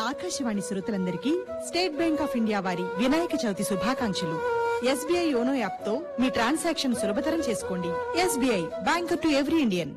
ఆకాశవాణి శ్రోతలందరికీ state bank of India వారి వినాయక చవితి శుభాకాంక్షలు ఎస్బీఐ యోనో యాప్ తో మీ ట్రాన్సాక్షన్ సులభతరం చేసుకోండి SBI bank to every Indian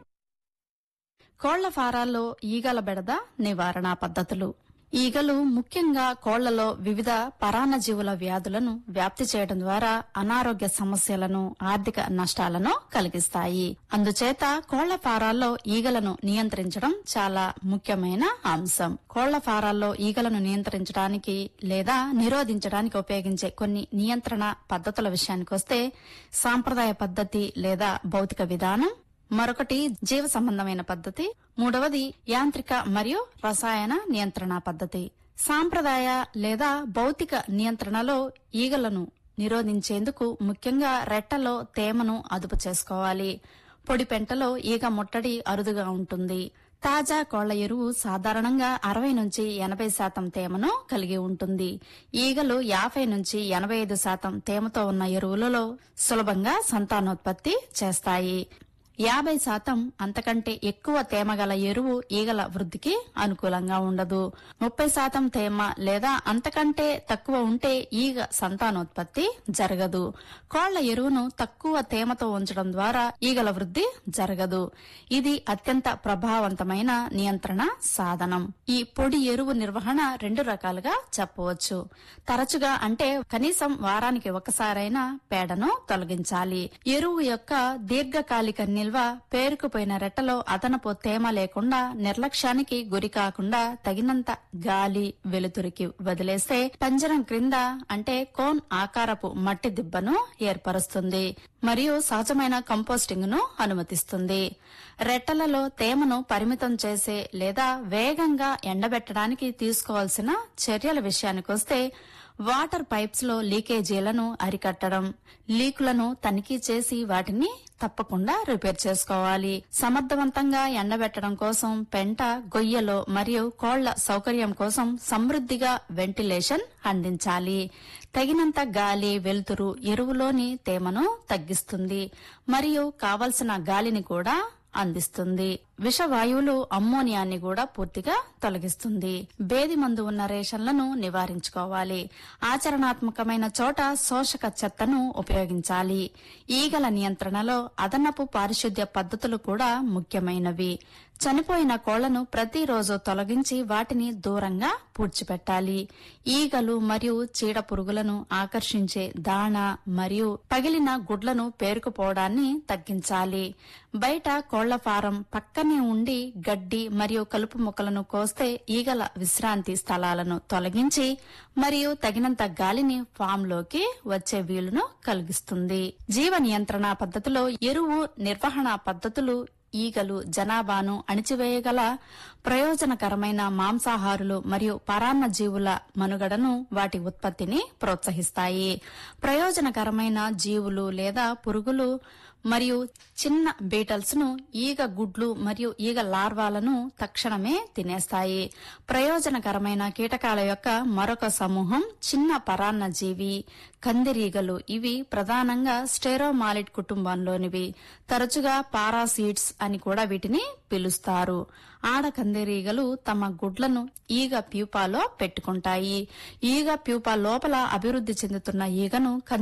కోళ్ల ఫారాల్లో ఈగల బెడద నివారణ పద్ధతులు ఈగలు ముఖ్యంగా కోళ్లలో వివిధ పరాన్నజీవుల వ్యాధులను వ్యాప్తి చేయడం ద్వారా అనారోగ్య సమస్యలను ఆర్థిక నష్టాలను కలిగిస్తాయి అందుచేత కోళ్ల ఫారాల్లో ఈగలను నియంత్రించడం చాలా ముఖ్యమైన అంశం కోళ్ల ఫారాల్లో ఈగలను నియంత్రించడానికి లేదా నిరోధించడానికి ఉపయోగించే కొన్ని నియంత్రణ పద్ధతుల విషయానికొస్తే సాంప్రదాయ పద్ధతి లేదా భౌతిక విధానం మరొకటి జీవ సంబంధమైన పద్ధతి మూడవది యాంత్రిక మరియు రసాయన నియంత్రణ పద్ధతి సాంప్రదాయ లేదా భౌతిక నియంత్రణలో ఈగలను నిరోధించేందుకు ముఖ్యంగా రెట్టలో తేమను అదుపు చేసుకోవాలి పొడి పెంటలో ఈగ ముట్టడి అరుదుగా ఉంటుంది తాజా కోళ్ల ఎరువు సాధారణంగా అరవై నుంచి ఎనభై శాతం తేమను కలిగి ఉంటుంది ఈగలు యాభై నుంచి ఎనభై ఐదు శాతం తేమతో ఉన్న ఎరువులలో సులభంగా సంతానోత్పత్తి చేస్తాయి యాభై శాతం అంతకంటే ఎక్కువ తేమ గల ఎరువు ఈగల వృద్ధికి అనుకూలంగా ఉండదు ముప్పై శాతం తేమ లేదా అంతకంటే తక్కువ ఉంటే ఈగ సంతానోత్పత్తి జరగదు కోళ్ల ఎరువును తక్కువ తేమతో ఉంచడం ద్వారా ఈగల వృద్ధి జరగదు ఇది అత్యంత ప్రభావవంతమైన నియంత్రణ సాధనం ఈ పొడి ఎరువు నిర్వహణ రెండు రకాలుగా చెప్పవచ్చు తరచుగా అంటే కనీసం వారానికి ఒకసారైనా పేడను తొలగించాలి ఎరువు యొక్క దీర్ఘకాలిక నిల్వ పేరుకుపోయిన రెట్టలో అదనపు తేమ లేకుండా నిర్లక్ష్యానికి గురి కాకుండా తగినంత గాలి వెలుతురికి వదిలేస్తే పంజరం క్రింద అంటే కోన్ ఆకారపు మట్టి దిబ్బను ఏర్పరుస్తుంది మరియు సహజమైన కంపోస్టింగ్ ను అనుమతిస్తుంది రెట్టలలో తేమను పరిమితం చేసే లేదా వేగంగా ఎండబెట్టడానికి తీసుకోవాల్సిన చర్యల విషయానికొస్తే వాటర్ పైప్స్ లో లీకేజీలను అరికట్టడం లీకులను తనిఖీ చేసి వాటిని తప్పకుండా రిపేర్ చేసుకోవాలి సమర్థవంతంగా ఎండబెట్టడం కోసం పెంట గొయ్యలో మరియు కోళ్ల సౌకర్యం కోసం సమృద్ధిగా వెంటిలేషన్ అందించాలి తగినంత గాలి వెలుతురు ఎరువులోని తేమను తగ్గిస్తుంది మరియు కావలసిన గాలిని కూడా అందిస్తుంది విషవాయువులు అమ్మోనియాన్ని కూడా పూర్తిగా తొలగిస్తుంది బేది మందు ఉన్న రేషన్లను నివారించుకోవాలి ఆచరణాత్మకమైన చోట శోషక చెత్తను ఉపయోగించాలి ఈగల నియంత్రణలో అదనపు పారిశుద్ధ్య పద్ధతులు కూడా ముఖ్యమైనవి చనిపోయిన కోళ్లను ప్రతిరోజు తొలగించి వాటిని దూరంగా పూడ్చిపెట్టాలి ఈగలు మరియు చీడ పురుగులను ఆకర్షించే దాణ మరియు పగిలిన గుడ్లను పేరుకుపోవడాన్ని తగ్గించాలి బయట కోళ్ల ఫారం పక్కనే ఉండి గడ్డి మరియు కలుపు మొక్కలను కోస్తే ఈగల విశ్రాంతి స్థలాలను తొలగించి మరియు తగినంత గాలిని ఫామ్ లోకి వచ్చే వీలును కలిగిస్తుంది జీవ నియంత్రణ పద్ధతిలో ఎరువు నిర్వహణ పద్ధతులు ఈగలు జనాభాను అణిచివేయగల ప్రయోజనకరమైన మాంసాహారులు మరియు పరాన్న జీవుల మనుగడను వాటి ఉత్పత్తిని ప్రోత్సహిస్తాయి ప్రయోజనకరమైన జీవులు లేదా పురుగులు మరియు చిన్న బీటల్స్ ను ఈగ గుడ్లు మరియు ఈగ లార్వాలను తక్షణమే తినేస్తాయి ప్రయోజనకరమైన కీటకాల యొక్క మరొక సమూహం చిన్న పరాన్న జీవి కందిరీగలు ఇవి ప్రధానంగా స్టెరోమాలిడ్ కుటుంబంలోనివి తరచుగా పారాసీడ్స్ అని కూడా వీటిని పిలుస్తారు ఆడ కందిరీగలు తమ గుడ్లను ఈగ ప్యూపాలో పెట్టుకుంటాయి ఈగ ప్యూపా లోపల అభివృద్ధి చెందుతున్న ఈగను